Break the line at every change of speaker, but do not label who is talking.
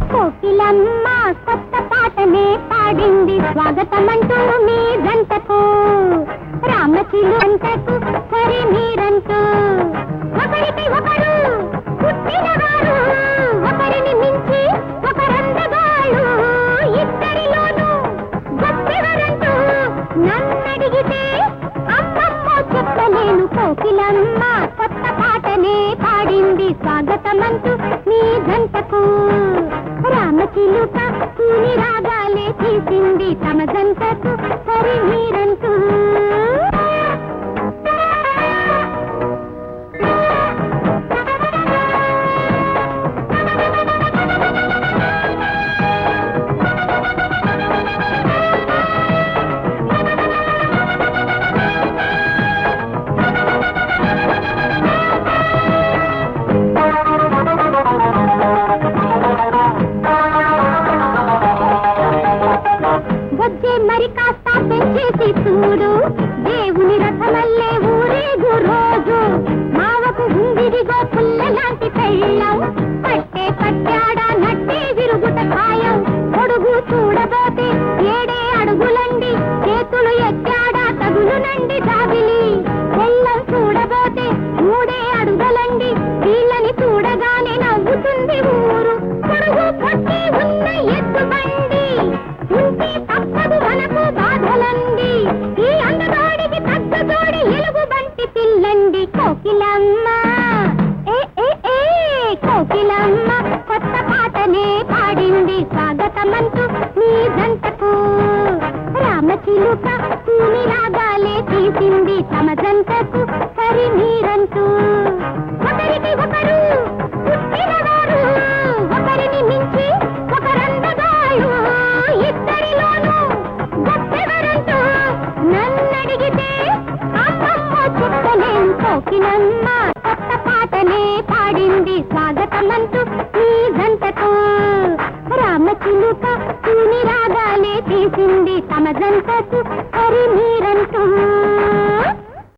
కోకిలమ్మ కొత్త పాటనే పాడింది స్వాగతమంటూ మీ జంటకు రామచిలుంటకు సరి మీరంటూ ఒకరికి ఒకరు పుట్టినవారు ఒకరిని మించి ఒకరందగాళ్ళు ఇద్దరిలోనూ గొప్పెవరంటూ నన్నడిగితే అమ్మమ్మ చెప్పలేను కోకిలమ్మ కొత్త పాటనే పాడింది స్వాగతమంటూ మీ జంటకు రామచిలుక కూని రాగాలే తీసింది తమ జంటకు సరి మీరంటూ వచ్చే మరి కాస్త పెంచేసి చూడు దేవుని రథమల్లే ఊరేగు రోజు మావకు ఉందిదిగో పుల్ల లాంటి పెళ్ళం పట్టే పట్టాడ నట్టే విరుగుట ఖాయం పొడుగు చూడబోతే ఏడే అడుగులండి చేతులు ఎక్కాడా తగులునండి దావిలి పెళ్ళం చూడబోతే మూడే అడుగులండి వీళ్ళని చూడగానే నవ్వుతుంది ఊరు పొడుగు పట్టి ఉన్న ఎత్తు బండి ఉంటే తప్పదు మనకు బాధలండి ఈ అందగాడికి తగ్గ జోడి ఎలుగు బంటి పిల్లండి కోకిలమ్మ ఏ ఏ ఏ కోకిలమ్మ కొత్త పాటనే పాడింది స్వాగతమంటూ మీ జంటకు రామచిలుక కూని రాగాలే తీసింది తమ జంటకు సరి మీరంటూ ఒకరికి ఒకరు పుట్టినవారు ఒకరిని మించి ఒకరందగాళ్ళు ఇద్దరిలోనూ గొప్పెవరంటూ నన్నడిగితే అమ్మమ్మ చెప్పలేం కోకినమ్మ కొత్త పాటనే పాడింది స్వాగతమంటూ ఈ జంటకు రామచిలుక కూని రాగాలే తీసింది తమ జంటకు హరి